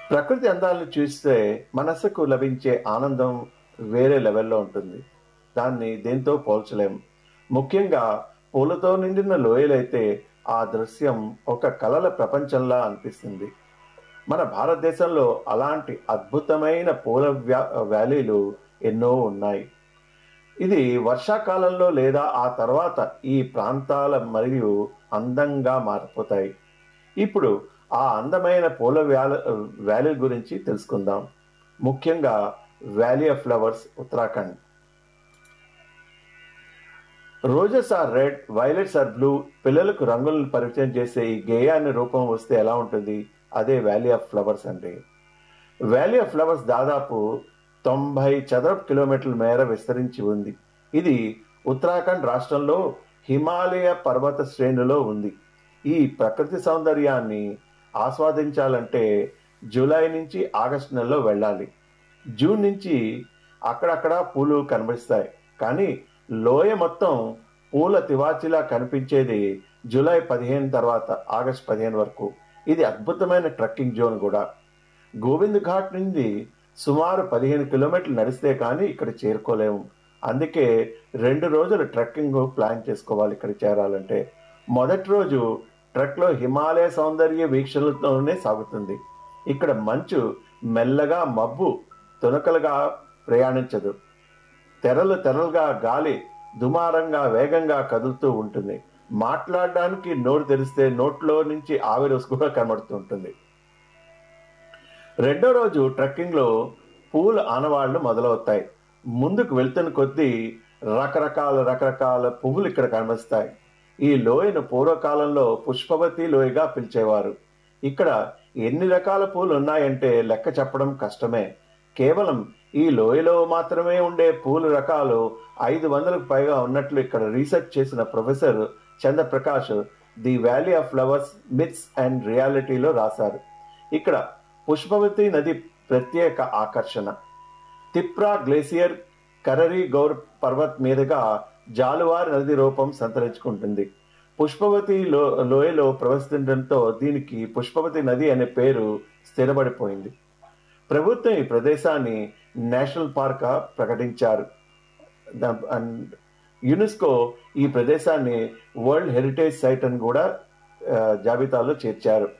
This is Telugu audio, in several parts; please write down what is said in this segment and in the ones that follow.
ప్రకృతి అందాలను చూస్తే మనసుకు లభించే ఆనందం వేరే లెవెల్లో ఉంటుంది దాన్ని దేంతో పోల్చలేం ముఖ్యంగా పూలతో నిండిన లోయలైతే ఆ దృశ్యం ఒక కలల ప్రపంచంలా అనిపిస్తుంది మన భారతదేశంలో అలాంటి అద్భుతమైన పూల వ్యా- వ్యాలీలు ఎన్నో ఉన్నాయి ఇది వర్షాకాలంలో లేదా ఆ తర్వాత ఈ ప్రాంతాల మరియు అందంగా మారిపోతాయి ఇప్పుడు ఆ అందమైన పూల వ్యాల వ్యాలీ గురించి తెలుసుకుందాం ముఖ్యంగా valley of flowers Uttarakhand roses are red violets are blue పిల్లలకు రంగులను పరిచయం చేసే ఈ గేయాన్ని రూపం వస్తే ఎలా ఉంటుంది అదే వ్యాలీ ఆఫ్ ఫ్లవర్స్ అంటే వ్యాలీ ఆఫ్ ఫ్లవర్స్ దాదాపు తొంభై చదరపు కిలోమీటర్ల మేర విస్తరించి ఉంది ఇది ఉత్తరాఖండ్ రాష్ట్రంలో హిమాలయ పర్వత శ్రేణిలో ఉంది ఈ ప్రకృతి సౌందర్యాన్ని ఆస్వాదించాలంటే జూలై నుంచి ఆగస్టు నెలలో వెళ్ళాలి జూన్ నుంచి అక్కడక్కడ పూలు కనిపిస్తాయి కానీ లోయ మొత్తం పూల తివాచిలా కనిపించేది జూలై పదిహేను తర్వాత ఆగస్ట్ పదిహేను వరకు ఇది అద్భుతమైన ట్రెక్కింగ్ జోన్ కూడా గోవింద్ ఘాట్ నుండి సుమారు పదిహేను కిలోమీటర్లు నడిస్తే కానీ ఇక్కడ చేరుకోలేము అందుకే రెండు రోజులు ట్రెక్కింగ్ ప్లాన్ చేసుకోవాలి ఇక్కడ చేరాలంటే మొదటి రోజు ట్రెక్లో హిమాలయ సౌందర్య వీక్షణలతోనే సాగుతుంది ఇక్కడ మంచు మెల్లగా మబ్బు తునకలుగా ప్రయాణించదు తెరలు తెరలుగా గాలి దుమారంగా వేగంగా కదులుతూ ఉంటుంది మాట్లాడడానికి నోరు తెరిస్తే నోట్లో నుంచి ఆవిరి కూడా కనబడుతూ ఉంటుంది రెండో రోజు ట్రెక్కింగ్లో పూల ఆనవాళ్లు మొదలవుతాయి ముందుకు వెళ్తున్న కొద్దీ రకరకాల రకరకాల పువ్వులు ఇక్కడ కనిపిస్తాయి ఈ లోయను పూర్వకాలంలో పుష్పవతి లోయగా పిలిచేవారు ఇక్కడ ఎన్ని రకాల పూలు ఉన్నాయంటే లెక్క చెప్పడం కష్టమే కేవలం ఈ లోయలో మాత్రమే ఉండే పూల రకాలు ఐదు వందలకు పైగా ఉన్నట్లు ఇక్కడ రీసెర్చ్ చేసిన professor Chandraprakash the valley of flowers myths and రియాలిటీలో రాశారు ఇక్కడ పుష్పవతి నది ప్రత్యేక ఆకర్షణ తిప్రా గ్లేసియర్ కరరి గౌర్ పర్వత్ మీదుగా జాలువార్ నది రూపం సంతరించుకుంటుంది పుష్పవతి లో లోయలో ప్రవహిస్తుండటంతో దీనికి పుష్పవతి నది అనే పేరు స్థిరపడిపోయింది ప్రభుత్వం ఈ ప్రదేశాన్ని నేషనల్ పార్క్ ప్రకటించారు ద- అండ్ యునెస్కో ఈ ప్రదేశాన్ని వరల్డ్ హెరిటేజ్ సైట్ అని కూడా ఆ, జాబితాలో చేర్చారు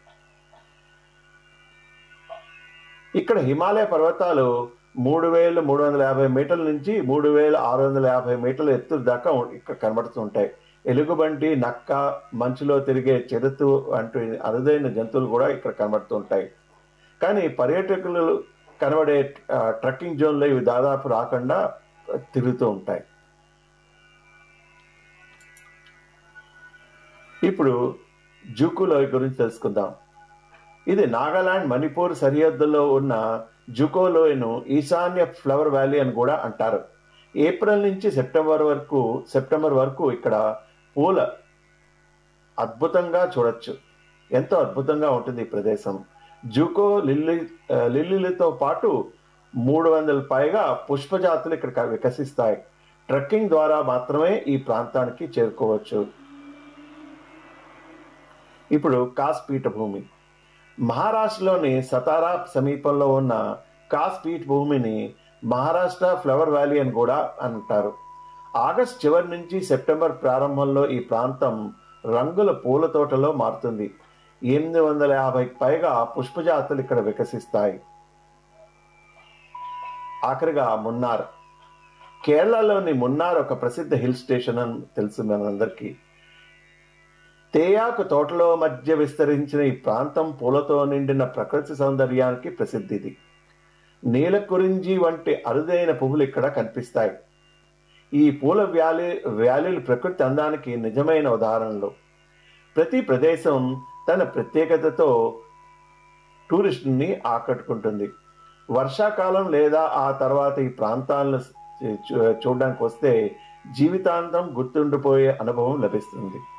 ఇక్కడ హిమాలయ పర్వతాలు మూడు వేల మూడు వందల యాభై మీటర్ల నుంచి మూడు వేల ఆరు వందల యాభై మీటర్ల ఎత్తు దాకా ఉ- ఇక్కడ కనబడుతుంటాయి ఎలుగుబంటి నక్క మంచులో తిరిగే చెరుతు అంటూ అరుదైన జంతువులు కూడా ఇక్కడ కనబడుతుంటాయి కానీ పర్యాటకులు కనబడే ఆ, ట్రెక్కింగ్ జోన్లో ఇవి దాదాపు రాకుండా తిరుగుతూ ఉంటాయి ఇప్పుడు జూకు లోయ గురించి తెలుసుకుందాం ఇది నాగాలాండ్ మణిపూర్ సరిహద్దుల్లో ఉన్న జుకో లోయను ఈశాన్య ఫ్లవర్ వ్యాలీ అని కూడా అంటారు ఏప్రిల్ నుంచి సెప్టెంబర్ వరకు సెప్టెంబర్ వరకు ఇక్కడ పూల అద్భుతంగా చూడొచ్చు ఎంతో అద్భుతంగా ఉంటుంది ఈ ప్రదేశం జూకో లిల్లీ ఆ, లిల్లీలతో పాటు మూడు వందల పైగా పుష్పజాతులు ఇక్కడ క- వికసిస్తాయి ట్రెక్కింగ్ ద్వారా మాత్రమే ఈ ప్రాంతానికి చేరుకోవచ్చు ఇప్పుడు కాస్ పీఠభూమి మహారాష్ట్రలోని సతారా సమీపంలో ఉన్న కాస్ పీఠ భూమిని మహారాష్ట్ర ఫ్లవర్ వ్యాలీ అని కూడా అంటారు ఆగస్ట్ చివరి నుంచి సెప్టెంబర్ ప్రారంభంలో ఈ ప్రాంతం రంగుల పూల తోటలో మారుతుంది ఎనిమిది వందల యాభై పైగా పుష్పజాతులు ఇక్కడ వికసిస్తాయి ఆఖరిగా మున్నార్ కేరళలోని మున్నార్ ఒక ప్రసిద్ధ హిల్ స్టేషన్ అని తెలుసు మనందరికీ తేయాకు తోటలో మధ్య విస్తరించిన ఈ ప్రాంతం పూలతో నిండిన ప్రకృతి సౌందర్యానికి ప్రసిద్ధిది నీలకురించి వంటి అరుదైన పువ్వులు ఇక్కడ కనిపిస్తాయి ఈ పూల వ్యాలీ వ్యాలీలు ప్రకృతి అందానికి నిజమైన ఉదాహరణలు ప్రతి ప్రదేశం తన ప్రత్యేకతతో టూరిస్టుని ఆకట్టుకుంటుంది వర్షాకాలం లేదా ఆ తర్వాత ఈ ప్రాంతాలను చూ- చూడడానికి వస్తే జీవితాంతం గుర్తుండిపోయే అనుభవం లభిస్తుంది